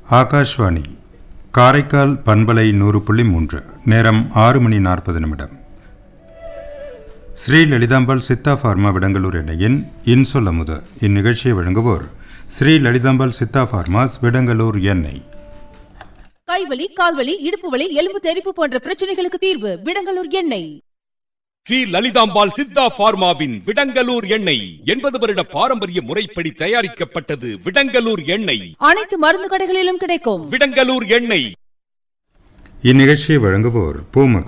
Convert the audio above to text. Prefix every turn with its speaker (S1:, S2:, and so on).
S1: ஆகாஷ்வாணி காரைக்கால் பண்பலை நூறு புள்ளி மூன்று நேரம் ஆறு மணி நாற்பது நிமிடம் ஸ்ரீ லலிதாம்பாள் சித்தா ஃபார்மா விடங்கலூர் எண்ணெயின் இன்சொல் அமுத இந்நிகழ்ச்சியை வழங்குவோர் ஸ்ரீ லலிதாம்பாள் சித்தா ஃபார்மாஸ் விடங்கலூர் எண்ணெய்
S2: கைவலி கால்வலி இடுப்பு வலி எலும்பு தெறிப்பு போன்ற பிரச்சனைகளுக்கு தீர்வு விடங்கலூர் எண்ணெய்
S3: ஸ்ரீ லலிதாம்பாள் சித்தா பார்மாவின் விடங்கலூர் எண்ணெய் எண்பது வருட பாரம்பரிய முறைப்படி தயாரிக்கப்பட்டது விடங்கலூர் எண்ணெய்
S2: அனைத்து மருந்து கடைகளிலும் கிடைக்கும்
S3: விடங்கலூர் எண்ணெய்
S1: இந்நிகழ்ச்சியை வழங்குவோர் பூமக்ஸ்